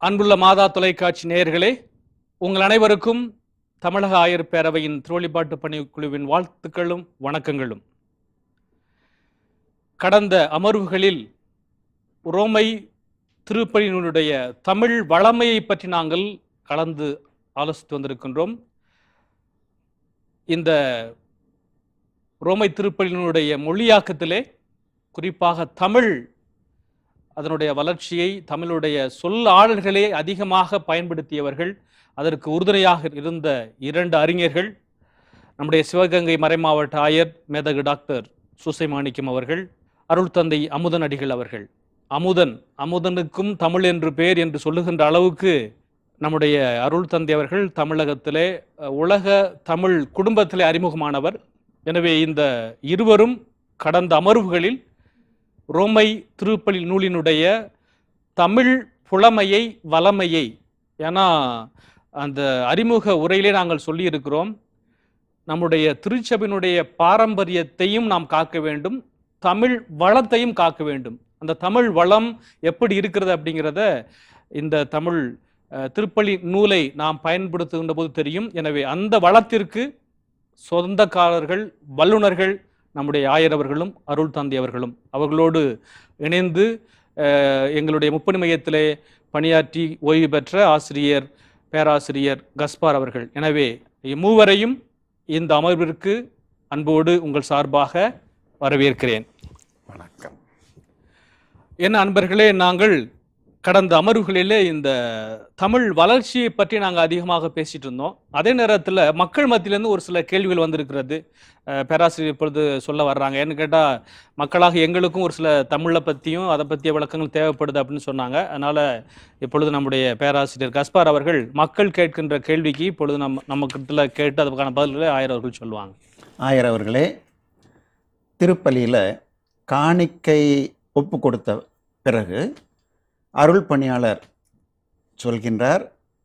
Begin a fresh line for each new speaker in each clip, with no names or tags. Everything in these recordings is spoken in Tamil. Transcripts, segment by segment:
அன்புள்ள மாதா தொலைக்காட்சி நேயர்களே உங்கள் அனைவருக்கும் தமிழக ஆயர் பேரவையின் திருவள்ளிப்பாட்டு பணிக்குழுவின் வாழ்த்துக்களும் வணக்கங்களும் கடந்த அமர்வுகளில் ரோமை திருப்பலியினுடைய தமிழ் வளமையை பற்றி நாங்கள் கலந்து ஆலோசித்து வந்திருக்கின்றோம் இந்த ரோமை திருப்பலியினுடைய மொழியாக்கத்திலே குறிப்பாக தமிழ் அதனுடைய வளர்ச்சியை தமிழுடைய சொல் ஆடல்களை அதிகமாக பயன்படுத்தியவர்கள் அதற்கு உறுதுணையாக இருந்த இரண்டு அறிஞர்கள் நம்முடைய சிவகங்கை மறைமாவட்ட ஆயர் மேதகு டாக்டர் சுசை மாணிக்கம் அவர்கள் அருள் தந்தை அமுதன் அடிகள் அவர்கள் அமுதன் அமுதனுக்கும் தமிழ் என்று பேர் என்று சொல்லுகின்ற அளவுக்கு நம்முடைய அருள் தந்தை அவர்கள் தமிழகத்திலே அஹ், உலக தமிழ் குடும்பத்திலே அறிமுகமானவர் எனவே இந்த இருவரும் கடந்த அமர்வுகளில் ரோமை திருப்பலி நூலினுடைய தமிழ் புலமையை வளமையை ஏன்னா அந்த அறிமுக உரையிலே நாங்கள் சொல்லியிருக்கிறோம் நம்முடைய திருச்சபையினுடைய பாரம்பரியத்தையும் நாம் காக்க வேண்டும் தமிழ் வளத்தையும் காக்க வேண்டும் அந்த தமிழ் வளம் எப்படி இருக்கிறது அப்படிங்கிறத இந்த தமிழ் அஹ், திருப்பலி நூலை நாம் பயன்படுத்துகின்ற போது தெரியும் எனவே அந்த வளத்திற்கு சொந்தக்காரர்கள் வல்லுனர்கள் நம்முடைய ஆயரவர்களும் அருள் தந்தை அவர்களும் அவர்களோடு இணைந்து அஹ், எங்களுடைய முப்பணி மையத்திலே பணியாற்றி ஓய்வு பெற்ற ஆசிரியர் பேராசிரியர் கஸ்பார் அவர்கள் எனவே இம்மூவரையும் இந்த அமர்விற்கு அன்போடு உங்கள் சார்பாக வரவேற்கிறேன்
வணக்கம்
என்ன அன்பர்களே நாங்கள் கடந்த அமர்வுகளிலே இந்த தமிழ் வளர்ச்சியை பற்றி நாங்கள் அதிகமாக பேசிட்டு இருந்தோம் அதே நேரத்தில் மக்கள் மத்தியிலேருந்து ஒரு சில கேள்விகள் வந்திருக்கிறது அஹ், பேராசிரியர் இப்பொழுது சொல்ல வர்றாங்க ஏன்னு கேட்டால் மக்களாக எங்களுக்கும் ஒரு சில தமிழை பற்றியும் அதை பற்றிய விளக்கங்கள் தேவைப்படுது அப்படின்னு சொன்னாங்க அதனால் இப்பொழுது நம்முடைய பேராசிரியர் கஸ்பார் அவர்கள் மக்கள் கேட்கின்ற கேள்விக்கு இப்பொழுது நம்ம நம்ம கிட்ட கேட்டு அதுக்கான பதில்களை ஆயிரம் அவர்கள் சொல்லுவாங்க
ஆயர் அவர்களே திருப்பலியில் காணிக்கை ஒப்பு கொடுத்த பிறகு அருள் பணியாளர் சொல்கின்றார்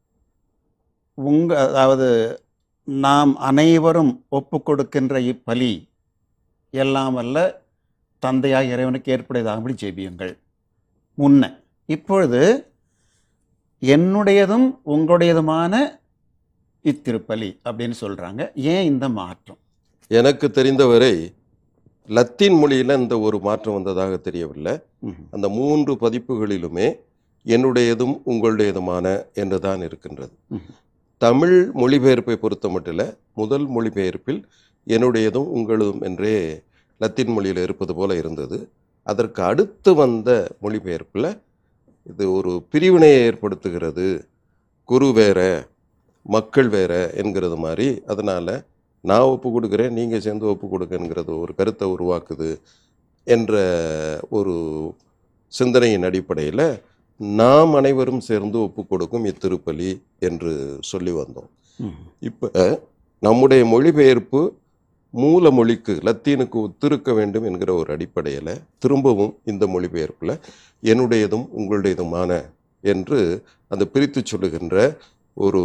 உங்க அதாவது நாம் அனைவரும் ஒப்பு கொடுக்கின்ற இப்பலி எல்லாம் வல்ல தந்தையாக இறைவனுக்கு ஏற்புடையதாகபடி ஜெபியுங்கள் முன்ன இப்பொழுது என்னுடையதும் உங்களுடையதுமான இத்திருப்பலி அப்படின்னு சொல்கிறாங்க ஏன் இந்த மாற்றம்
எனக்கு தெரிந்தவரை லத்தீன் மொழியில் இந்த ஒரு மாற்றம் வந்ததாக தெரியவில்லை
ம்ஹும்.
அந்த மூன்று பதிப்புகளிலுமே என்னுடையதும் உங்களுடையதுமான என்று தான் இருக்கின்றது
ம்ஹும்.
தமிழ் மொழிபெயர்ப்பை பொறுத்த மட்டில் முதல் மொழிபெயர்ப்பில் என்னுடையதும் உங்களதும் என்றே லத்தீன் மொழியில் இருப்பது போல இருந்தது அதற்கு அடுத்து வந்த மொழிபெயர்ப்பில் இது ஒரு பிரிவினையை ஏற்படுத்துகிறது குரு வேற மக்கள் வேற என்கிறது மாதிரி அதனால் நான் ஒப்பு கொடுக்குறேன் நீங்கள் சேர்ந்து ஒப்பு கொடுக்கங்கிறது ஒரு கருத்தை உருவாக்குது என்ற ஒரு சிந்தனையின் அடிப்படையில் நாம் அனைவரும் சேர்ந்து ஒப்பு கொடுக்கும் இத்திருப்பலி என்று சொல்லி வந்தோம்
ம்ஹும்.
இப்போ நம்முடைய மொழிபெயர்ப்பு மூல மொழிக்கு லத்தீனுக்கு ஒத்திருக்க வேண்டும் என்கிற ஒரு அடிப்படையில் திரும்பவும் இந்த மொழிபெயர்ப்பில் என்னுடையதும் உங்களுடையதுமான என்று அந்த பிரித்து சொல்லுகின்ற ஒரு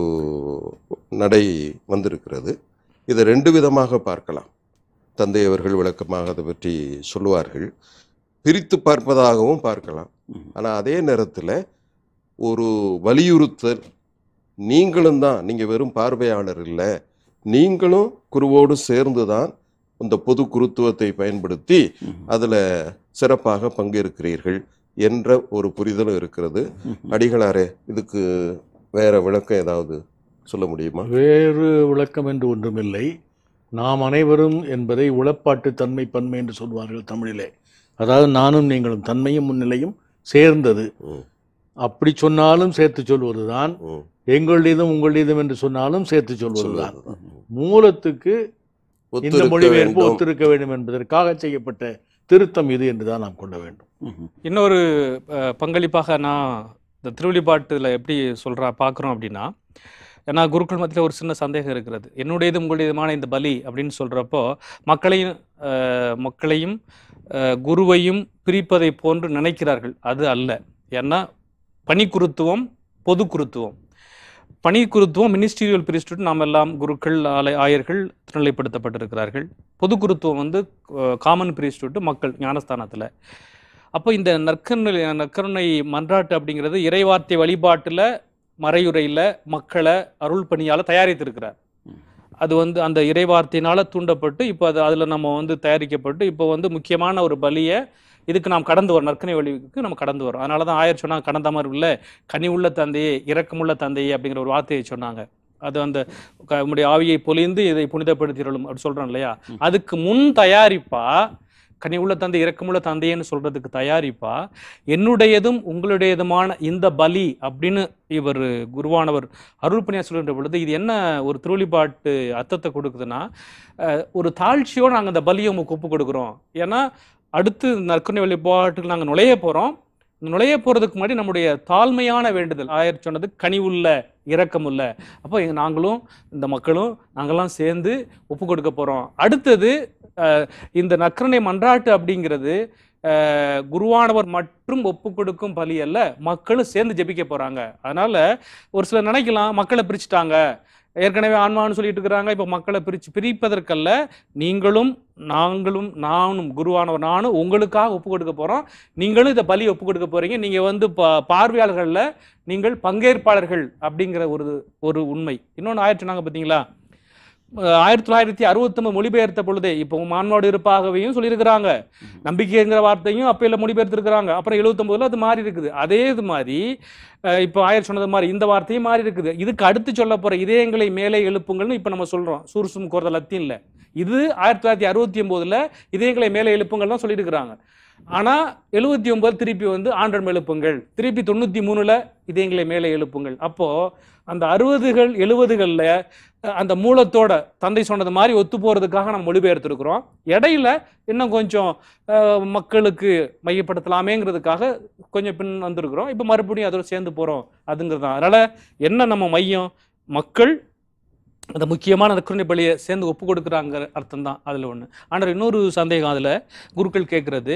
நடை வந்திருக்கிறது இதை ரெண்டு விதமாக பார்க்கலாம் தந்தை அவர்கள் விளக்கமாக அதை பற்றி சொல்லுவார்கள் பிரித்து பார்ப்பதாகவும் பார்க்கலாம்
ம்ஹும்.
ஆனால் அதே நேரத்தில் ஒரு வலியுறுத்தல் நீங்களும் தான் நீங்கள் வெறும் பார்வையாளர் இல்லை நீங்களும் குருவோடு சேர்ந்து தான் இந்த பொது குருத்துவத்தை பயன்படுத்தி
ம்ஹும்.
அதில் சிறப்பாக பங்கேற்கிறீர்கள் என்ற ஒரு புரிதலும் இருக்கிறது
ம்ஹும்.
அடிகளாரே இதுக்கு வேற விளக்கம் ஏதாவது சொல்ல முடியுமா
வேறு விளக்கம் என்று ஒன்றுமில்லை நாம் அனைவரும் என்பதை உளப்பாட்டு தன்மை பன்மை என்று சொல்வார்கள் தமிழிலே அதாவது நானும் நீங்களும் தன்மையும் முன்னிலையும் சேர்ந்தது
ம்,
அப்படி சொன்னாலும் சேர்த்து சொல்வதுதான்
ம்,
எங்களுடையதும் உங்களுடையதும் என்று சொன்னாலும் சேர்த்து சொல்வதுதான்
சொல்லுவதுதான்.
மூலத்துக்கு இந்த
ஒத்திருக்க
மொழிபெயர்ப்பு
வேண்டும்.
ஒத்திருக்க வேண்டும் என்பதற்காக செய்யப்பட்ட திருத்தம் இது என்றுதான் நாம் கொள்ள வேண்டும்
ம்ஹும்.
இன்னொரு அஹ், பங்களிப்பாக நான் இந்த திருவள்ளிப்பாட்டில் எப்படி சொல்கிறா பார்க்குறோம் அப்படின்னா ஏன்னா குருக்கள் மத்தியில் ஒரு சின்ன சந்தேகம் இருக்கிறது என்னுடையது உங்களுடையதுமான இந்த பலி அப்படின்னு சொல்கிறப்போ மக்களையும் அஹ், மக்களையும் அஹ், குருவையும் பிரிப்பதை போன்று நினைக்கிறார்கள் அது அல்ல ஏன்னா பணிக்குருத்துவம் பொது குருத்துவம் பணி குருத்துவம் மினிஸ்டீரியல் பிரிஸ்டுட் நாம் எல்லாம் குருக்கள் ஆலை ஆயர்கள் திருநிலைப்படுத்தப்பட்டிருக்கிறார்கள் பொது குருத்துவம் வந்து காமன் பிரிஸ்டுட் மக்கள் ஞானஸ்தானத்தில் அப்போ இந்த நற்கருணை நற்கருணை மன்றாட்டு அப்படிங்கிறது இறைவார்த்தை வழிபாட்டுல மறையுறையில மக்களை அருள் பணியால தயாரித்திருக்கிறார்
ம்.
அது வந்து அந்த இறைவார்த்தையினால தூண்டப்பட்டு இப்போ அது அதில் நம்ம வந்து தயாரிக்கப்பட்டு இப்போ வந்து முக்கியமான ஒரு பலியை இதுக்கு நாம் கடந்து வரோம் நற்கனை வழிக்கு நம்ம கடந்து வரோம் அதனால தான் ஆயர் சொன்னாங்க கடந்த மாதிரி உள்ள கனி உள்ள தந்தையே இரக்கமுள்ள தந்தையே அப்படிங்கிற ஒரு வார்த்தையை சொன்னாங்க அது அந்த க- உம்முடைய ஆவியை பொழிந்து இதை புனிதப்படுத்திடலும் அப்படி சொல்றோம் இல்லையா
ம்.
அதுக்கு முன் தயாரிப்பா கனி உள்ள தந்தை இரக்கமுள்ள தந்தையேன்னு சொல்றதுக்கு தயாரிப்பா என்னுடையதும் உங்களுடையதுமான இந்த பலி அப்படின்னு இவர் குருவானவர் அருள்பணியா சொல்கின்ற பொழுது இது என்ன ஒரு திருவழிபாட்டு அர்த்தத்தை கொடுக்குதுன்னா அஹ், ஒரு தாழ்ச்சியோடு நாங்கள் அந்த பலியை உங்களுக்கு ஒப்பு கொடுக்குறோம் ஏன்னா அடுத்து நற்கருணை வழிபாட்டுக்கு நாங்கள் நுழைய போகிறோம் நுழைய போகிறதுக்கு முன்னாடி நம்முடைய தாழ்மையான வேண்டுதல் ஆயர் சொன்னது கனிவுள்ள இரக்கமுள்ள அப்போ எங்க நாங்களும் இந்த மக்களும் நாங்கள்லாம் சேர்ந்து ஒப்பு கொடுக்க போகிறோம் அடுத்தது அஹ், இந்த நற்கருணை மன்றாட்டு அப்படிங்கிறது அஹ், குருவானவர் மற்றும் ஒப்பு கொடுக்கும் பலி அல்ல மக்களும் சேர்ந்து ஜெபிக்க போகிறாங்க அதனால ஒரு சிலர் நினைக்கலாம் மக்களை பிரிச்சுட்டாங்க ஏற்கனவே ஆன்மான்னு சொல்லிட்டு இருக்கிறாங்க இப்போ மக்களை பிரித்து பிரிப்பதற்கல்ல நீங்களும் நாங்களும் நானும் குருவானவர் நானும் உங்களுக்காக ஒப்பு கொடுக்க போகிறோம் நீங்களும் இதை பலி ஒப்பு கொடுக்க போகிறீங்க நீங்கள் வந்து பா பார்வையாளர்களில் நீங்கள் பங்கேற்பாளர்கள் அப்படிங்கிற ஒரு ஒரு உண்மை இன்னொன்று ஆயிரத்தி நாங்கள் பார்த்தீங்களா அஹ் ஆயிரத்தி தொள்ளாயிரத்தி அறுபத்தொம்பது மொழிபெயர்த்த பொழுதே இப்போ மான்மாடு இருப்பாகவையும் சொல்லியிருக்கிறாங்க நம்பிக்கைங்கிற வார்த்தையும் அப்பையில் மொழிபெயர்த்திருக்கிறாங்க அப்புறம் எழுபத்தொம்பதுல அது மாறி இருக்குது அதே இது மாதிரி அஹ் இப்போ ஆயர் சொன்னது மாதிரி இந்த வார்த்தையும் மாறி இருக்குது இதுக்கு அடுத்து சொல்ல போகிற இதயங்களை மேலே எழுப்புங்கள்னு இப்போ நம்ம சொல்கிறோம் சூர்சும் கோர்த லத்தீன்ல இது ஆயிரத்தி தொள்ளாயிரத்தி அறுபத்தி ஒம்போதில் இதயங்களை மேலே எழுப்புங்கள் தான் சொல்லியிருக்கிறாங்க ஆனால் எழுபத்தி ஒன்பது திருப்பி வந்து ஆண்டம் எழுப்புங்கள் திருப்பி தொண்ணூற்றி மூணில் இதயங்களை மேலே எழுப்புங்கள் அப்போது அந்த அறுபதுகள் எழுபதுகளில் அந்த மூலத்தோட தந்தை சொன்னது மாதிரி ஒத்து போகிறதுக்காக நம்ம மொழிபெயர்த்திருக்கிறோம் இடையில இன்னும் கொஞ்சம் அஹ், மக்களுக்கு மையப்படுத்தலாமேங்கிறதுக்காக கொஞ்சம் பின் வந்திருக்கிறோம் இப்போ மறுபடியும் அதோட சேர்ந்து போகிறோம் அதுங்கிறது தான் அதனால் என்ன நம்ம மையம் மக்கள் அந்த முக்கியமான அந்த குருணை பலியை சேர்ந்து ஒப்பு கொடுக்குறாங்க அர்த்தம் தான் அதில் ஒன்று ஆனால் இன்னொரு சந்தேகம் அதில் குருக்கள் கேட்குறது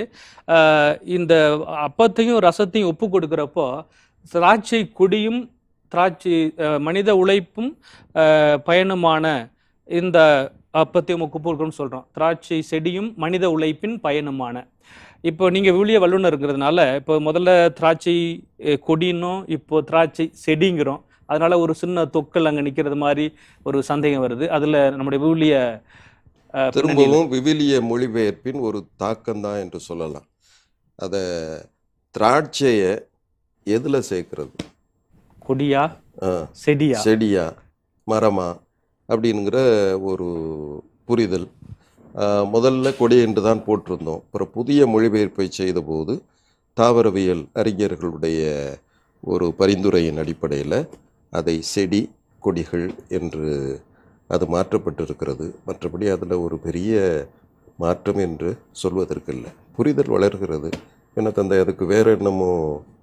இந்த அப்பத்தையும் ரசத்தையும் ஒப்பு கொடுக்குறப்போ திராட்சை கொடியும் திராட்சை அஹ், மனித உழைப்பும் அஹ், பயனுமான இந்த அப்பத்தையும் ஒப்பு கொடுக்கணும்னு சொல்கிறோம் திராட்சை செடியும் மனித உழைப்பின் பயனுமான இப்போ நீங்கள் விழிய வல்லுநருங்கிறதுனால இப்போ முதல்ல திராட்சை அஹ், கொடின்னும் இப்போ திராட்சை செடிங்கிறோம் அதனால ஒரு சின்ன தொக்கல் அங்கே நிற்கிறது மாதிரி ஒரு சந்தேகம் வருது அதில் நம்முடைய விவிலிய அஹ், பின்னணியில-
திரும்பவும் விவிலிய மொழிபெயர்ப்பின் ஒரு தாக்கம்தான் என்று சொல்லலாம் அதை திராட்சையை எதில் சேர்க்கிறது
கொடியா
ஆ,
செடியா
செடியா மரமா அப்படிங்கிற ஒரு புரிதல் ஆ, முதல்ல கொடி என்று தான் போட்டிருந்தோம் அப்புறம் புதிய மொழிபெயர்ப்பை செய்தபோது தாவரவியல் அறிஞர்களுடைய ஒரு பரிந்துரையின் அடிப்படையில் அதை செடி கொடிகள் என்று அது மாற்றப்பட்டிருக்கிறது மற்றபடி அதில் ஒரு பெரிய மாற்றம் என்று சொல்வதற்கில்லை புரிதல் வளர்கிறது என்ன தந்தை அதுக்கு வேற என்னமோ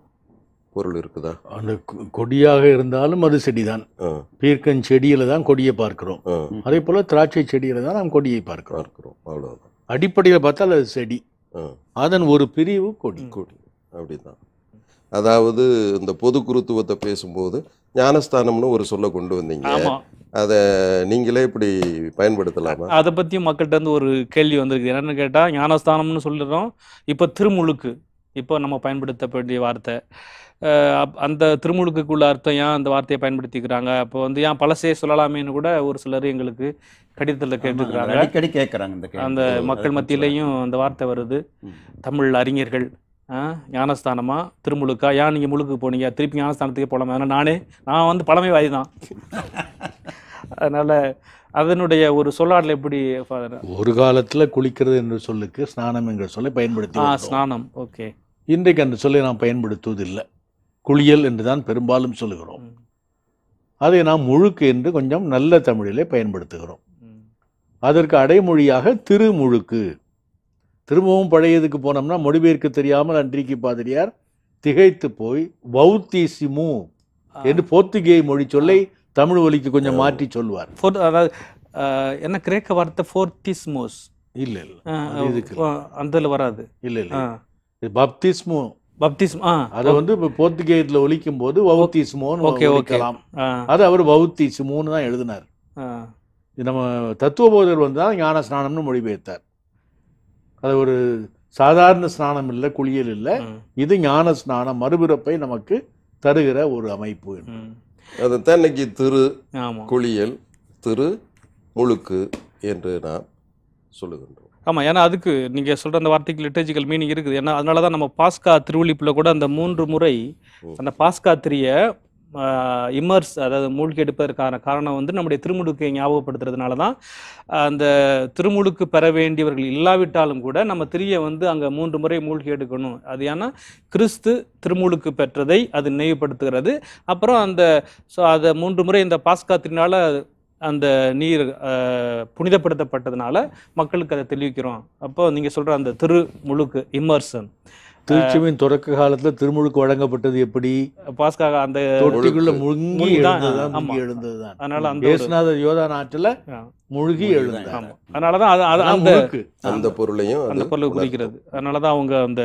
பொருள் இருக்குதா
அந்த கொ- கொடியாக இருந்தாலும் அது செடிதான்
ஆ
பீர்க்கன் செடியில தான் கொடியை பார்க்கிறோம்
ஆ
அதே போல திராட்சை செடியில தான் நாம் கொடியை பார்க்கிறோம்
பார்க்கிறோம் அவ்வளோதான்
அடிப்படையில் பார்த்தால் அது செடி
ஆ
அதன் ஒரு பிரிவு கொடி
கூடி அப்படிதான் அதாவது இந்த பொது குருத்துவத்தை பேசும்போது ஞானஸ்தானம்னு ஒரு சொல்ல கொண்டு வந்தீங்க
ஆமா
அதை நீங்களே இப்படி பயன்படுத்தலாமா
அதை பற்றியும் மக்கள்கிட்ட இருந்து ஒரு கேள்வி வந்திருக்கு என்னன்னு கேட்டால் ஞானஸ்தானம்னு சொல்லிடுறோம் இப்போ திருமுழுக்கு இப்போ நம்ம பயன்படுத்த வேண்டிய வார்த்தை அஹ் அப்- அந்த திருமுழுக்குக்குள்ள அர்த்தம் ஏன் அந்த வார்த்தையை பயன்படுத்திக்கிறாங்க அப்போ வந்து ஏன் பழசே சொல்லலாமேன்னு கூட ஒரு சிலர் எங்களுக்கு கடிதத்தில் கேட்டுக்கிறாங்க
அடிக்கடி கேட்குறாங்க இந்த கேள்வி.
அந்த
அது
மக்கள்
கொஞ்சம்
மத்தியிலையும் அந்த வார்த்தை வருது
ம்.
தமிழ் அறிஞர்கள் ஆ, ஞானஸ்தானமா திருமுழுக்கா ஏன் நீங்கள் முழுக்கு போனீங்க திருப்பி ஞானஸ்தானத்துக்கே போகலாமா ஏன்னா நானே நான் வந்து பழமைவாதி தான் அதனால் அதனுடைய ஒரு சொல்லாடல் எப்படி father?
ஒரு காலத்துல குளிக்கிறது என்ற சொல்லுக்கு ஸ்நானம் என்ற சொல்லை பயன்படுத்தி
ஆ
வந்தோம்.
ஸ்நானம் ஓகே
இன்றைக்கு அந்த சொல்லை நாம் பயன்படுத்துவதில்லை குளியல் என்று தான் பெரும்பாலும் சொல்லுகிறோம்
ம்.
அதை நாம் முழுக்கு என்று கொஞ்சம் நல்ல தமிழிலே பயன்படுத்துகிறோம்
ம்.
அதற்கு அடைமொழியாக திருமுழுக்கு திரும்பவும் பழையதுக்கு போனோம்னா மொழிபெயர்க்க தெரியாமல் அன்றைக்கு பாதிரியார் திகைத்து போய் வௌத்திசிமு என்று போர்த்துகேய மொழி சொல்லை தமிழ் ஒலிக்கு கொஞ்சம் மாற்றி சொல்வார்
Fourth- அதாவது அஹ், என்ன கிரேக்க வார்த்தை ஃபோர்டிஸ்மோஸ்
இல்ல இல்ல அது இதுக்கு இல்ல.
அந்த வராது
இல்ல இல்ல இது பப்திஸ்மு
பப்டிஸ்ம் ஆ
அதை வந்து இப்போ போர்த்துகேயத்தில் ஒலிக்கும் போது வௌத்திஸ்மோன்னு
ஓகே ஓகே
ஒலிக்கலாம்
ஆ
அது அவர் வௌத்திஸ்மோன்னு தான் எழுதினார்
ஆ
இது நம்ம தத்துவபோதர் வந்து தான் ஞான ஸ்நானம்னு மொழிபெயர்த்தார் அது ஒரு சாதாரண ஸ்நானம் இல்லை குளியல் இல்லை
ம்,
இது ஞான ஸ்நானம் மறுபிறப்பை நமக்கு தருகிற ஒரு அமைப்பு
ம்.
அதுதான் இன்னைக்கு திரு
ஆமா
குளியல் திரு முழுக்கு என்று நாம் சொல்லுகின்றோம்
ஆமா ஏன்னா அதுக்கு நீங்க சொல்ற அந்த வார்த்தைக்கு லிட்டர்ஜிக்கல் மீனிங் இருக்குது ஏன்னா அதனால தான் நம்ம பாஸ்கா திருவிழிப்புல கூட அந்த மூன்று முறை
ம்.
அந்த பாஸ்கா திரிய இம்மர்ஸ் அதாவது மூழ்கி எடுப்பதற்கான காரணம் வந்து நம்முடைய திருமுழுக்கை ஞாபகப்படுத்துறதுனால தான் அந்த திருமுழுக்கு பெற வேண்டியவர்கள் இல்லாவிட்டாலும் கூட நம்ம திரிய வந்து அங்கே மூன்று முறை மூழ்கி எடுக்கணும் அது ஏன்னா கிறிஸ்து திருமுழுக்கு பெற்றதை அது நினைவுபடுத்துகிறது அப்புறம் அந்த ஸோ அதை மூன்று முறை இந்த பாஸ்கா திருநாள அந்த நீர் அஹ், புனிதப்படுத்தப்பட்டதுனால மக்களுக்கு அதை தெளிவிக்கிறோம் அப்போ நீங்கள் சொல்கிற அந்த திரு முழுக்கு இம்மர்சன்
திருச்சபையின் தொடக்க காலத்துல திருமுழுக்கு வழங்கப்பட்டது எப்படி
பாஸ்கா அந்த
தொட்டிக்குள்ள முழுங்கி
முழுகிதான்,
எழுந்ததுதான்
ஆமா.
முழுகி எழுந்ததுதான்
அதனால அந்த ஒரு-
இயேசுநாதர் யோதா நாட்டுல
ஆ.
முழுகி
முழுகிதான்.
எழுந்தார்
ஆமா அதனால தான் அது அது
அதான்
அந்த
முழுக்கு
அந்த பொருளையும் அது
அந்த பொருளை
உணர்த்தும்.
குறிக்கிறது அதனால தான் அவங்க அந்த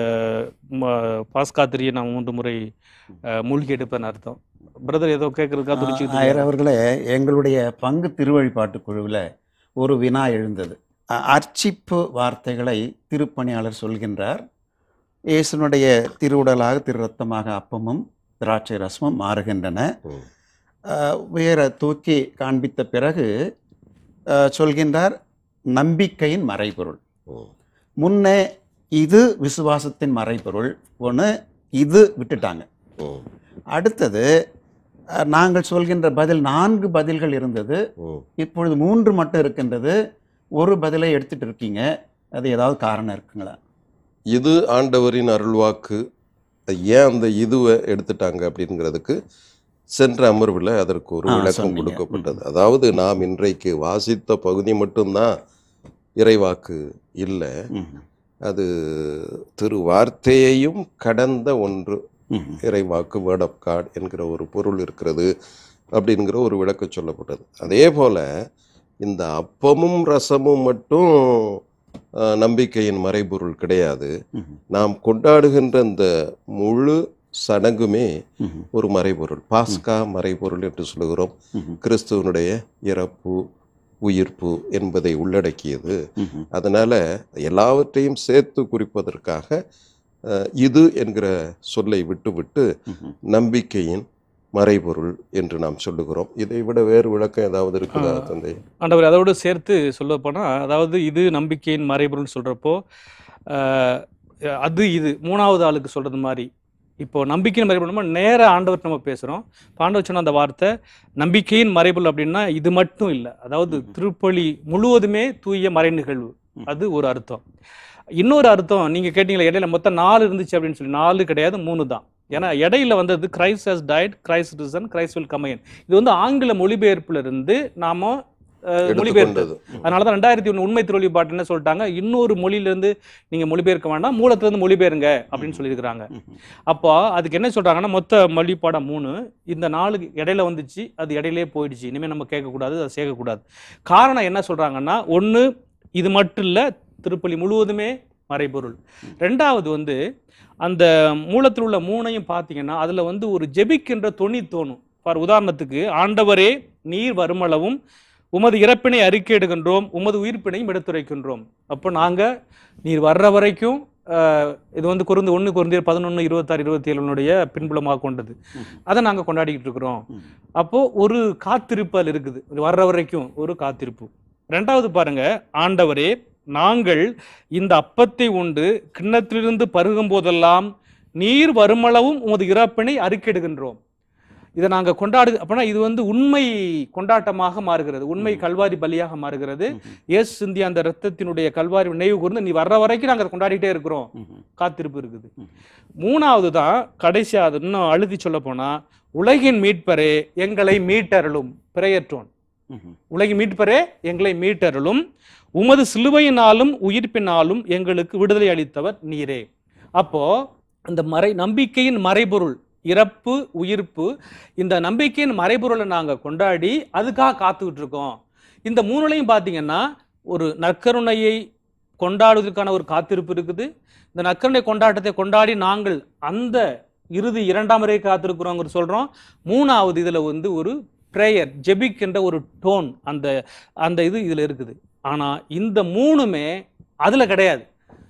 ம- பாஸ்கா திரியை நான் மூன்று முறை அஹ், மூழ்கி எடுப்பேன்னு அர்த்தம் பிரதர் ஏதோ கேட்கறதுக்கா
ஆயர்
துடிச்சு
அவர்களே எங்களுடைய பங்கு திருவழிபாட்டு குழுவில் ஒரு வினா எழுந்தது அ- அர்ச்சிப்பு வார்த்தைகளை திருப்பணியாளர் சொல்கின்றார் இயேசுனுடைய திருவுடலாக திரு ரத்தமாக அப்பமும் திராட்சை ரசமும் மாறுகின்றன
ம்.
அஹ், உயர தூக்கி காண்பித்த பிறகு அஹ், சொல்கின்றார் நம்பிக்கையின் மறைபொருள்
ம்.
முன்னே இது விசுவாசத்தின் மறைபொருள் ஒன்று இது விட்டுட்டாங்க
ம்.
அடுத்தது அஹ், நாங்கள் சொல்கின்ற பதில் நான்கு பதில்கள் இருந்தது
ம்.
இப்பொழுது மூன்று மட்டும் இருக்கின்றது ஒரு பதிலை எடுத்துட்டு இருக்கீங்க அது ஏதாவது காரணம் இருக்குங்களா
இது ஆண்டவரின் அருள்வாக்கு ஏன் அந்த இதுவை எடுத்துட்டாங்க அப்படிங்கிறதுக்கு சென்ற அமர்வில் அதற்கு ஒரு
ஆ,
விளக்கம்
சொன்னீங்க.
கொடுக்கப்பட்டது அதாவது நாம் இன்றைக்கு வாசித்த பகுதி மட்டும்தான் இறைவாக்கு இல்லை
ம்ஹும்.
அது திரு வார்த்தையையும் கடந்த ஒன்று
ம்ஹும்.
இறைவாக்கு வேர்ட் ஆஃப் காட் என்கிற ஒரு பொருள் இருக்கிறது அப்படிங்கிற ஒரு விளக்கம் சொல்லப்பட்டது அதே போல் இந்த அப்பமும் ரசமும் மட்டும் அஹ், நம்பிக்கையின் மறைபொருள் கிடையாது
ம்ஹும்.
நாம் கொண்டாடுகின்ற இந்த முழு சடங்குமே
ம்ஹும்.
ஒரு மறைபொருள் பாஸ்கா மறைபொருள் என்று சொல்லுகிறோம்
ம்ஹும்.
கிறிஸ்துவனுடைய இறப்பு உயிர்ப்பு என்பதை உள்ளடக்கியது
ம்ஹும்.
அதனால எல்லாவற்றையும் சேர்த்து குறிப்பதற்காக அஹ், இது என்கிற சொல்லை விட்டுவிட்டு
ம்ஹும்.
நம்பிக்கையின் மறைபொருள் என்று நாம் சொல்லுகிறோம் இதை விட வேறு விளக்கம் ஏதாவது இருக்குதா
ஆ.
தந்தை
ஆண்டவர் அதோடு சேர்த்து சொல்ல போனால் அதாவது இது நம்பிக்கையின் மறைபொருள்னு சொல்கிறப்போ அது இது மூணாவது ஆளுக்கு சொல்கிறது மாதிரி இப்போ நம்பிக்கையின் மறைபொருள் நேர ஆண்டவர் நம்ம பேசுகிறோம் ஆண்டவர் சொன்ன அந்த வார்த்தை நம்பிக்கையின் மறைபொருள் அப்படின்னா இது மட்டும் இல்லை அதாவது
ம்ஹும்.
திருப்பலி முழுவதுமே தூய மறை நிகழ்வு
ம்.
அது ஒரு அர்த்தம் இன்னொரு அர்த்தம் நீங்கள் கேட்டீங்களா இடையில மொத்தம் நாலு இருந்துச்சு அப்படின்னு சொல்லி நாலு கிடையாது மூணு தான் ஏன்னா இடையில வந்தது Christ has died Christ risen Christ will come again இது வந்து ஆங்கில மொழிபெயர்ப்புல இருந்து நாம அஹ், மொழிபெயர்த்து
எடுத்துக்கொண்டது
அதனால தான் ரெண்டாயிரத்தி ஒன்று உண்மை திருவள்ளிப்பாட்டு என்ன சொல்லிட்டாங்க இன்னொரு மொழியிலேருந்து நீங்கள் மொழிபெயர்க்க வேண்டாம் மூலத்திலேருந்து மொழிபெயருங்க அப்படின்னு சொல்லியிருக்கிறாங்க
ம்ஹும்.
அப்போ அதுக்கு என்ன சொல்கிறாங்கன்னா மொத்த மொழிப்பாடம் மூணு இந்த நாலு இடையில வந்துச்சு அது இடையிலே போயிடுச்சு இனிமேல் நம்ம கேட்கக்கூடாது அதை சேர்க்கக்கூடாது காரணம் என்ன சொல்கிறாங்கன்னா ஒன்று இது மட்டும் இல்லை திருப்பலி முழுவதுமே மறைபொருள் ரெண்டாவது வந்து அந்த மூலத்தில் உள்ள மூணையும் பார்த்தீங்கன்னா அதில் வந்து ஒரு ஜெபிக்கின்ற தொனி தோணும் ஃபார் உதாரணத்துக்கு ஆண்டவரே நீர் வருமளவும் உமது இறப்பினை அறிக்கையிடுகின்றோம் உமது உயிர்ப்பினையும் எடுத்துரைக்கின்றோம் அப்போ நாங்கள் நீர் வர்ற வரைக்கும் ஆஹ், இது வந்து குறைந்து ஒன்று குறைந்தர் பதினொன்று இருபத்தாறு இருபத்தி ஏழுனுடைய பின்புலமாக கொண்டது
ம்ஹும்.
அதை
நாங்கள் கொண்டாடிக்கிட்டு இருக்கிறோம்
ம்ஹும்.
அப்போது ஒரு காத்திருப்பு அதில் இருக்குது இது வர்ற வரைக்கும் ஒரு காத்திருப்பு ரெண்டாவது பாருங்க ஆண்டவரே நாங்கள் இந்த அப்பத்தை உண்டு கிண்ணத்திலிருந்து பருகும் போதெல்லாம் நீர் வருமளவும் உமது இறப்பினை அறிக்கையிடுகின்றோம் இதை நாங்கள் கொண்டாடு அப்படின்னா இது வந்து உண்மை கொண்டாட்டமாக மாறுகிறது உண்மை கல்வாரி பலியாக மாறுகிறது
ம்ஹும்.
இயேசு சிந்திய அந்த ரத்தத்தினுடைய கல்வாரி நினைவு கூர்ந்து நீ வர்ற வரைக்கும் நாங்கள் அதை கொண்டாடிட்டே இருக்கிறோம்
ம்ஹும்.
காத்திருப்பு இருக்குது
ம்.
மூணாவது தான் கடைசியா அது இன்னும் அழுதி சொல்ல போனா உலகின் மீட்பரே எங்களை மீட்டருளும் பிறையற்றோன்
ம்ஹும்.
உலகின் மீட்பரே எங்களை மீட்டருளும் உமது சிலுவையினாலும் உயிர்ப்பினாலும் எங்களுக்கு விடுதலை அளித்தவர் நீரே அப்போ அந்த மறை நம்பிக்கையின் மறைபொருள் இறப்பு உயிர்ப்பு இந்த நம்பிக்கையின் மறைபொருளை நாங்கள் கொண்டாடி அதுக்காக காத்துக்கிட்டு இருக்கோம் இந்த மூணுலையும் பார்த்தீங்கன்னா ஒரு நற்கருணையை கொண்டாடுவதற்கான ஒரு காத்திருப்பு இருக்குது இந்த நற்கருணை கொண்டாட்டத்தை கொண்டாடி நாங்கள் அந்த இறுதி இரண்டாம் வரை காத்திருக்கிறோங்கிற சொல்கிறோம் மூணாவது இதில் வந்து ஒரு ப்ரேயர் ஜெபிக்கின்ற ஒரு டோன் அந்த அந்த இது இதில் இருக்குது ஆனால் இந்த மூணுமே அதில் கிடையாது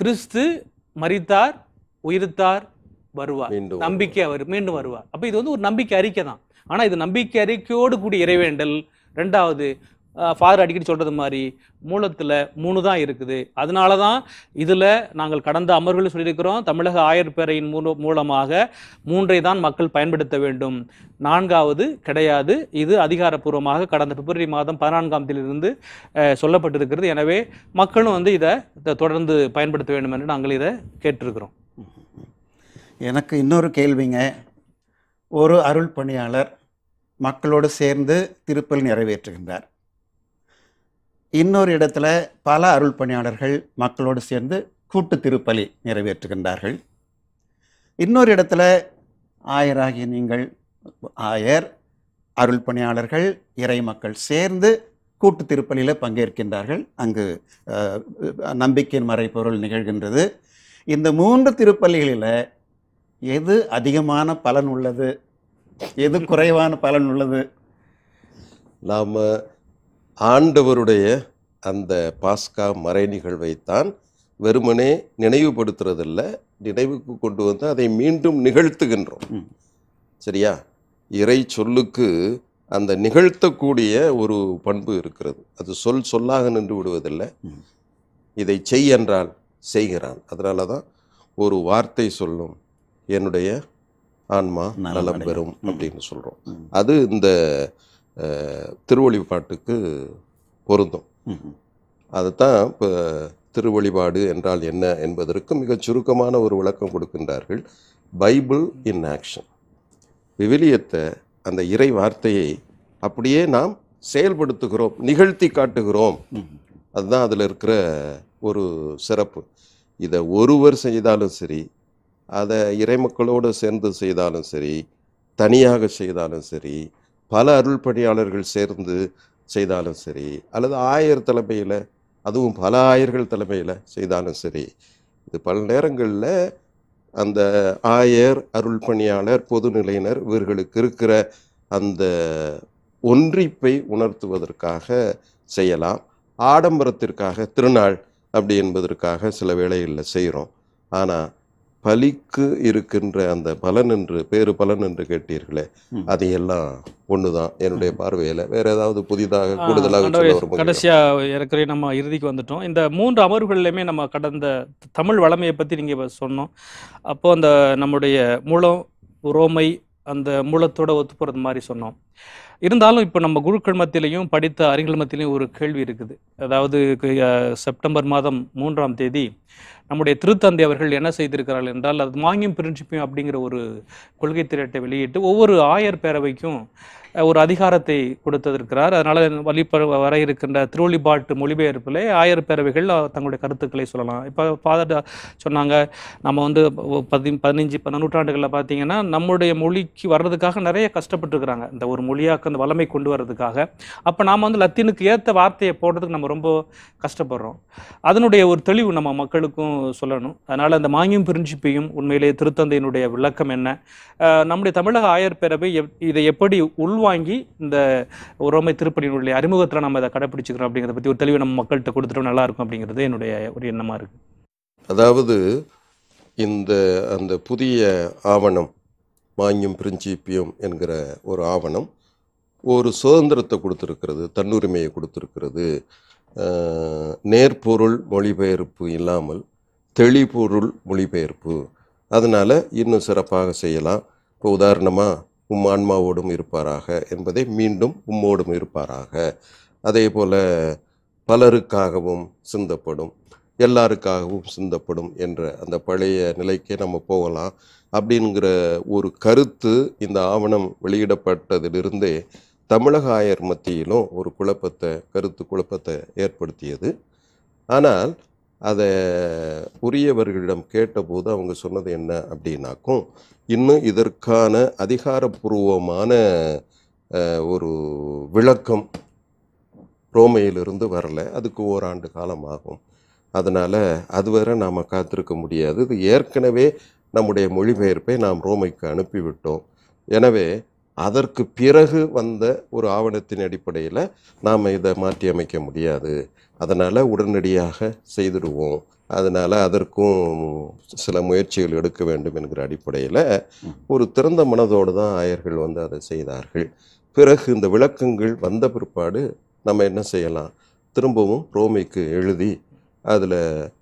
கிறிஸ்து மரித்தார் உயிர்த்தார் வருவார்
மீண்டும்
நம்பிக்கை அவர் மீண்டும் வருவார் அப்ப இது வந்து ஒரு நம்பிக்கை அறிக்கை தான் ஆனா இது நம்பிக்கை அறிக்கையோடு கூடிய இறைவேண்டல் ரெண்டாவது ஃபாதர் அடிக்கடி சொல்றது மாதிரி மூலத்துல மூணு தான் இருக்குது அதனால தான் இதுல நாங்கள் கடந்த அமர்வுகள் சொல்லியிருக்கிறோம் தமிழக ஆயர் பேரையின் மூல மூலமாக மூன்றை தான் மக்கள் பயன்படுத்த வேண்டும் நான்காவது கிடையாது இது அதிகாரப்பூர்வமாக கடந்த பிப்ரவரி மாதம் பதினான்காம் தேதியிலிருந்து அஹ், சொல்லப்பட்டிருக்கிறது எனவே மக்களும் வந்து இதை இதை தொடர்ந்து பயன்படுத்த வேண்டும் என்று நாங்கள் இதை கேட்டிருக்கிறோம்
எனக்கு இன்னொரு கேள்விங்க ஒரு அருள் பணியாளர் மக்களோடு சேர்ந்து திருப்பல் நிறைவேற்றுகின்றார் இன்னொரு இடத்துல பல அருள் பணியாளர்கள் மக்களோடு சேர்ந்து கூட்டு திருப்பலி நிறைவேற்றுகின்றார்கள் இன்னொரு இடத்துல ஆயராகிய நீங்கள் ஆயர் அருள் பணியாளர்கள் இறை மக்கள் சேர்ந்து கூட்டு திருப்பலியில் பங்கேற்கின்றார்கள் அங்கு அஹ், நம்பிக்கையின் மறைப்பொருள் நிகழ்கின்றது இந்த மூன்று திருப்பலிகளில் எது அதிகமான பலன் உள்ளது எது குறைவான பலன் உள்ளது
நாம் ஆண்டவருடைய அந்த பாஸ்கா மறை நிகழ்வைத்தான் வெறுமனே நினைவுபடுத்துறதில்ல நினைவுக்கு கொண்டு வந்து அதை மீண்டும் நிகழ்த்துகின்றோம்
ம்.
சரியா இறை சொல்லுக்கு அந்த நிகழ்த்தக்கூடிய ஒரு பண்பு இருக்கிறது அது சொல் சொல்லாக நின்று விடுவதில்லை
ம்.
இதை செய் என்றால் செய்கிறான் அதனால தான் ஒரு வார்த்தை சொல்லும் என்னுடைய ஆன்மா
நலம்
நலம்
அடையும்.
பெறும்
ம்.
அப்படின்னு சொல்கிறோம்
ம்.
அது இந்த அஹ், திருவழிபாட்டுக்கு பொருந்தும்
ம்.
அதுதான் இப்போ திருவழிபாடு என்றால் என்ன என்பதற்கு மிகச் சுருக்கமான ஒரு விளக்கம் கொடுக்கின்றார்கள் பைபிள் இன் ஆக்ஷன் விவிலியத்தை அந்த இறை வார்த்தையை அப்படியே நாம் செயல்படுத்துகிறோம் நிகழ்த்தி காட்டுகிறோம்
ம்.
அதுதான் அதில் இருக்கிற ஒரு சிறப்பு இதை ஒருவர் செய்தாலும் சரி அதை இறைமக்களோடு சேர்ந்து செய்தாலும் சரி தனியாக செய்தாலும் சரி பல அருள் பணியாளர்கள் சேர்ந்து செய்தாலும் சரி அல்லது ஆயர் தலைமையில் அதுவும் பல ஆயர்கள் தலைமையில் செய்தாலும் சரி இது பல நேரங்களில் அந்த ஆயர் அருள் பணியாளர் பொதுநிலையினர் இவர்களுக்கு இருக்கிற அந்த ஒன்றிப்பை உணர்த்துவதற்காக செய்யலாம் ஆடம்பரத்திற்காக திருநாள் அப்படி என்பதற்காக சில வேளைகளில் செய்கிறோம் ஆனால் பலிக்கு இருக்கின்ற அந்த பலன் என்று பேரு பலன் என்று கேட்டீர்களே
ம்.
அதையெல்லாம் ஒன்று தான் என்னுடைய பார்வையில் வேற ஏதாவது புதிதாக
ஆ,
கூடுதலாக
ஆண்டவரே,
சொல்ல விரும்புகிறீங்களா?
கடைசியா ஏற்கனவே நம்ம இறுதிக்கு வந்துட்டோம் இந்த மூன்று அமர்வுகள்லையுமே நம்ம கடந்த தமிழ் வளமையை பற்றி நீங்கள் சொன்னோம் அப்போ அந்த நம்முடைய மூலம் ரோமை அந்த மூலத்தோட ஒத்து போகிறது மாதிரி சொன்னோம் இருந்தாலும் இப்போ நம்ம குருக்கள் மத்தியிலையும் படித்த அறிஞர்கள் மத்தியிலையும் ஒரு கேள்வி இருக்குது அதாவது கு- அஹ், செப்டம்பர் மாதம் மூன்றாம் தேதி நம்முடைய திருத்தந்தை அவர்கள் என்ன செய்திருக்கிறார்கள் என்றால் அது மாங்கியம் பிரின்சிப்பியம் அப்படிங்கிற ஒரு கொள்கை திரட்டை வெளியிட்டு ஒவ்வொரு ஆயர் பேரவைக்கும் அஹ், ஒரு அதிகாரத்தை கொடுத்திருக்கிறார் அதனால வழிப வர இருக்கின்ற திருவள்ளிப்பாட்டு மொழிபெயர்ப்பில் ஆயர் பேரவைகள் அஹ், தங்களுடைய கருத்துக்களை சொல்லலாம் இப்போ ஃபாதர் சொன்னாங்க நம்ம வந்து ஒ- பதி பதினஞ்சு ப- நூற்றாண்டுகளில் பார்த்தீங்கன்னா நம்முடைய மொழிக்கு வர்றதுக்காக நிறைய கஷ்டப்பட்டுருக்குறாங்க இந்த ஒரு மொழியாக்க அந்த வளமை கொண்டு வர்றதுக்காக அப்போ நாம் வந்து லத்தீனுக்கு ஏற்ற வார்த்தையை போடுறதுக்கு நம்ம ரொம்ப கஷ்டப்படுறோம் அதனுடைய ஒரு தெளிவு நம்ம மக்களுக்கும் சொல்லணும் அதனால் அந்த மாங்கியம் பிரின்சிப்பையும் உண்மையிலேயே திருத்தந்தையினுடைய விளக்கம் என்ன அஹ் நம்முடைய தமிழக ஆயர் பேரவை எப்- இதை எப்படி உள்வாங்கி இந்த ரோமை திருப்பணியினுடைய அறிமுகத்தில் நம்ம இதை கடைப்பிடிச்சிக்கிறோம் அப்படிங்கிறத பற்றி ஒரு தெளிவு நம்ம மக்கள்கிட்ட கொடுத்துட்டோம் நல்லா இருக்கும் அப்படிங்கிறது என்னுடைய ஒரு எண்ணமாக இருக்குது
அதாவது இந்த அந்த புதிய ஆவணம் மாங்கியம் பிரின்சிப்பியம் என்கிற ஒரு ஆவணம் ஒரு சுதந்திரத்தை கொடுத்துருக்கிறது தன்னுரிமையை கொடுத்துருக்கிறது அஹ், நேர்பொருள் மொழிபெயர்ப்பு இல்லாமல் தெளிபொருள் மொழிபெயர்ப்பு அதனால் இன்னும் சிறப்பாக செய்யலாம் இப்போ உதாரணமாக உம் ஆன்மாவோடும் இருப்பாராக என்பதை மீண்டும் உம்மோடும் இருப்பாராக அதே போல் பலருக்காகவும் சிந்தப்படும் எல்லாருக்காகவும் சிந்தப்படும் என்ற அந்த பழைய நிலைக்கே நம்ம போகலாம் அப்படிங்கிற ஒரு கருத்து இந்த ஆவணம் வெளியிடப்பட்டதிலிருந்தே தமிழக ஆயர் மத்தியிலும் ஒரு குழப்பத்தை கருத்து குழப்பத்தை ஏற்படுத்தியது ஆனால் அதை உரியவர்களிடம் கேட்டபோது அவங்க சொன்னது என்ன அப்படின்னாக்கும் இன்னும் இதற்கான அதிகாரப்பூர்வமான அஹ், ஒரு விளக்கம் ரோமையிலிருந்து வரல அதுக்கு ஓராண்டு காலம் ஆகும் அதனால் அதுவரை நாம் காத்திருக்க முடியாது இது ஏற்கனவே நம்முடைய மொழிபெயர்ப்பை நாம் ரோமைக்கு அனுப்பிவிட்டோம் எனவே அதற்கு பிறகு வந்த ஒரு ஆவணத்தின் அடிப்படையில் நாம் இதை மாற்றி அமைக்க முடியாது அதனால் உடனடியாக செய்திடுவோம் அதனால் அதற்கும் சில முயற்சிகள் எடுக்க வேண்டும் என்கிற அடிப்படையில் ஒரு திறந்த மனதோடு தான் ஆயர்கள் வந்து அதை செய்தார்கள் பிறகு இந்த விளக்கங்கள் வந்த பிற்பாடு நம்ம என்ன செய்யலாம் திரும்பவும் ரோமைக்கு எழுதி அதில்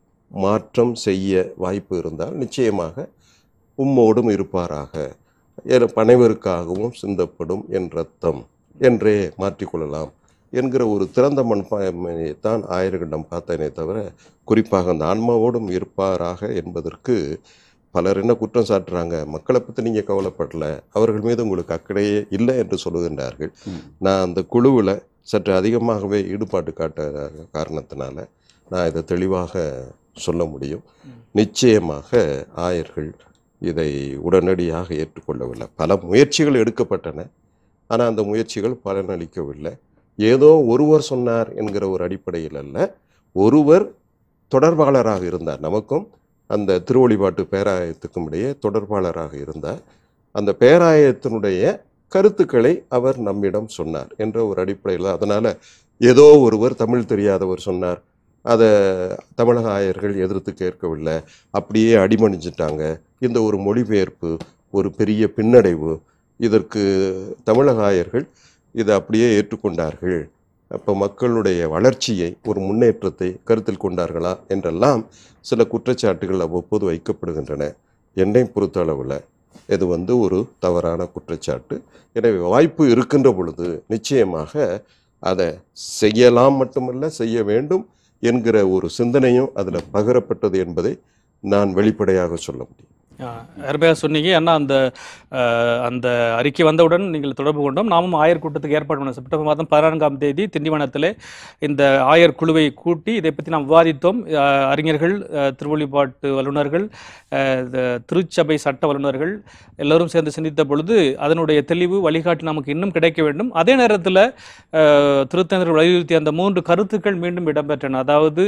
மாற்றம் செய்ய வாய்ப்பு இருந்தால் நிச்சயமாக உம்மோடும் இருப்பாராக என- பனைவருக்காகவும் சிந்தப்படும் என் ரத்தம் என்றே மாற்றிக்கொள்ளலாம் என்கிற ஒரு திறந்த மண்பான்மையை தான் ஆயர்களிடம் பார்த்தேனே தவிர குறிப்பாக அந்த ஆன்மாவோடும் இருப்பாராக என்பதற்கு பலர் என்ன குற்றம் சாட்டுறாங்க மக்களை பற்றி நீங்கள் கவலைப்படல அவர்கள் மீது உங்களுக்கு அக்கறையே இல்லை என்று சொல்லுகின்றார்கள்
ம்.
நான் அந்த குழுவில் சற்று அதிகமாகவே ஈடுபாட்டு காட்ட காரணத்தினால நான் இதை தெளிவாக சொல்ல முடியும் நிச்சயமாக ஆயர்கள் இதை உடனடியாக ஏற்றுக்கொள்ளவில்லை பல முயற்சிகள் எடுக்கப்பட்டன ஆனால் அந்த முயற்சிகள் பலனளிக்கவில்லை ஏதோ ஒருவர் சொன்னார் என்கிற ஒரு அடிப்படையில் அல்ல ஒருவர் தொடர்பாளராக இருந்தார் நமக்கும் அந்த திருவழிபாட்டு பேராயத்துக்கும் இடையே தொடர்பாளராக இருந்தார் அந்த பேராயத்தினுடைய கருத்துக்களை அவர் நம்மிடம் சொன்னார் என்ற ஒரு அடிப்படையில் அதனால் ஏதோ ஒருவர் தமிழ் தெரியாதவர் சொன்னார் அதை தமிழக ஆயர்கள் எதிர்த்து கேட்கவில்லை அப்படியே அடிமணிஞ்சிட்டாங்க இந்த ஒரு மொழிபெயர்ப்பு ஒரு பெரிய பின்னடைவு இதற்கு தமிழக ஆயர்கள் இதை அப்படியே ஏற்றுக்கொண்டார்கள் அப்போ மக்களுடைய வளர்ச்சியை ஒரு முன்னேற்றத்தை கருத்தில் கொண்டார்களா என்றெல்லாம் சில குற்றச்சாட்டுகள் அவ்வப்போது வைக்கப்படுகின்றன என்னை பொறுத்தளவில் இது வந்து ஒரு தவறான குற்றச்சாட்டு எனவே வாய்ப்பு இருக்கின்ற பொழுது நிச்சயமாக அதை செய்யலாம் மட்டுமல்ல செய்ய வேண்டும் என்கிற ஒரு சிந்தனையும் அதில் பகிரப்பட்டது என்பதை நான் வெளிப்படையாக சொல்ல முடியும்
அருமையாக சொன்னீங்க ஏன்னா அந்த அஹ், அந்த அறிக்கை வந்தவுடன் நீங்கள் தொடர்பு கொண்டோம் நாமும் ஆயர் கூட்டத்துக்கு ஏற்பாடு பண்ணோம் செப்டம்பர் மாதம் பதினான்காம் தேதி திண்டிவனத்தில் இந்த ஆயர் குழுவை கூட்டி இதை பற்றி நாம் விவாதித்தோம் அஹ், அறிஞர்கள் அஹ், திருவள்ளிப்பாட்டு வல்லுநர்கள் அஹ், இந்த திருச்சபை சட்ட வல்லுநர்கள் எல்லோரும் சேர்ந்து சிந்தித்த பொழுது அதனுடைய தெளிவு வழிகாட்டு நமக்கு இன்னும் கிடைக்க வேண்டும் அதே நேரத்தில் திருத்தந்தர் வலியுறுத்திய அந்த மூன்று கருத்துக்கள் மீண்டும் இடம்பெற்றன அதாவது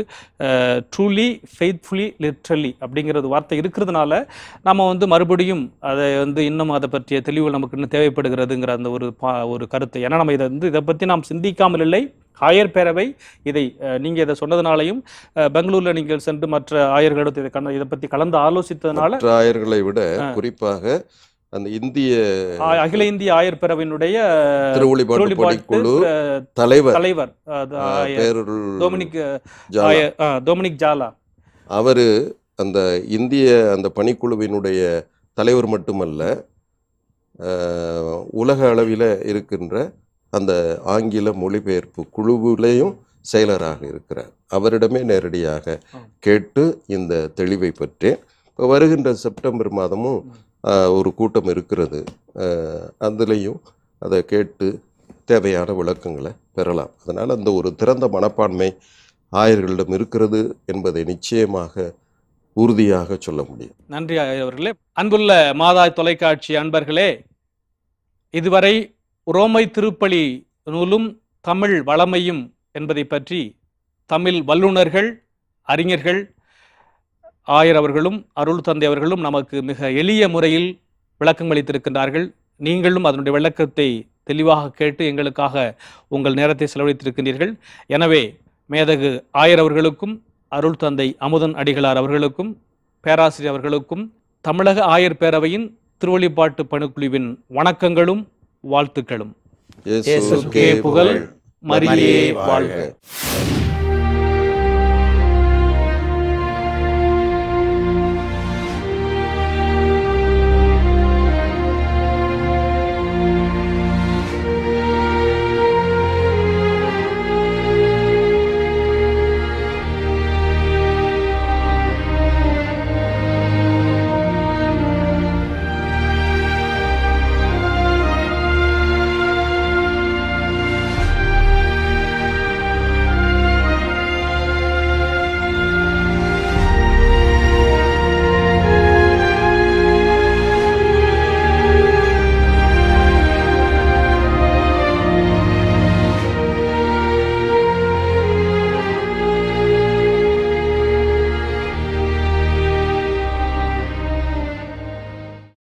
ட்ரூலி ஃபெய்த்ஃபுல்லி லிட்ரலி அப்படிங்கிறது வார்த்தை இருக்கிறதுனால நம்ம வந்து மறுபடியும் அதை வந்து இன்னும் அதை பற்றிய தெளிவு நமக்கு இன்னும் தேவைப்படுகிறதுங்கிற அந்த ஒரு பா ஒரு கருத்து ஏன்னா நம்ம இதை வந்து இதை பற்றி நாம் சிந்திக்காமல் இல்லை ஆயர் பேரவை இதை அஹ், நீங்க இதை சொன்னதுனாலையும் அஹ், பெங்களூர்ல நீங்கள் சென்று மற்ற ஆயர்களிடத்து இதை கண்ட இதை பற்றி கலந்து ஆலோசித்ததுனால
மற்ற ஆயர்களை விட
ஆ.
குறிப்பாக அந்த இந்திய
ஆ- அகில இந்திய ஆயர் பேரவையினுடைய
திருவழிபாட்டு
திருவள்ளிப்பாட்டு,
பணிக்குழு
அஹ்,
தலைவர்
தலைவர் அது
ஆ,
ஆயர்
பேருள்
டொமினிக்
ஜாலா.
ஆயர் ஆ, டொமினிக் ஜாலா
அவர் அந்த இந்திய அந்த பணிக்குழுவினுடைய தலைவர் மட்டுமல்ல அஹ், உலக அளவில் இருக்கின்ற அந்த ஆங்கில மொழிபெயர்ப்பு குழுவிலேயும் செயலராக இருக்கிறார் அவரிடமே நேரடியாக
ஆம்.
கேட்டு இந்த தெளிவை பெற்றேன் இப்போ வருகின்ற செப்டம்பர் மாதமும் அஹ், ஒரு கூட்டம் இருக்கிறது அஹ், அதுலேயும் அதை கேட்டு தேவையான விளக்கங்களை பெறலாம் அதனால் அந்த ஒரு திறந்த மனப்பான்மை ஆயர்களிடம் இருக்கிறது என்பதை நிச்சயமாக உறுதியாக சொல்ல முடியும்
நன்றி ஆயர் அவர்களே அன்புள்ள மாதாய் தொலைக்காட்சி அன்பர்களே இதுவரை ரோமை திருப்பலி நூலும் தமிழ் வளமையும் என்பதை பற்றி தமிழ் வல்லுனர்கள் அறிஞர்கள் ஆயர் அவர்களும் அருள் தந்தை அவர்களும் நமக்கு மிக எளிய முறையில் விளக்கம் அளித்திருக்கின்றார்கள் நீங்களும் அதனுடைய விளக்கத்தை தெளிவாக கேட்டு எங்களுக்காக உங்கள் நேரத்தை செலவழித்திருக்கின்றீர்கள் எனவே மேதகு ஆயர் அவர்களுக்கும் அருள் தந்தை அமுதன் அடிகளார் அவர்களுக்கும் பேராசிரியர் அவர்களுக்கும் தமிழக ஆயர் பேரவையின் திருவள்ளிப்பாட்டு பணிக்குழுவின் வணக்கங்களும் வாழ்த்துக்களும்
இயேசுவுக்கே
இயேசுவுக்கே
புகழ்
புகழ்.
மரியே
மரியே
வாழ்க
வாழ்க.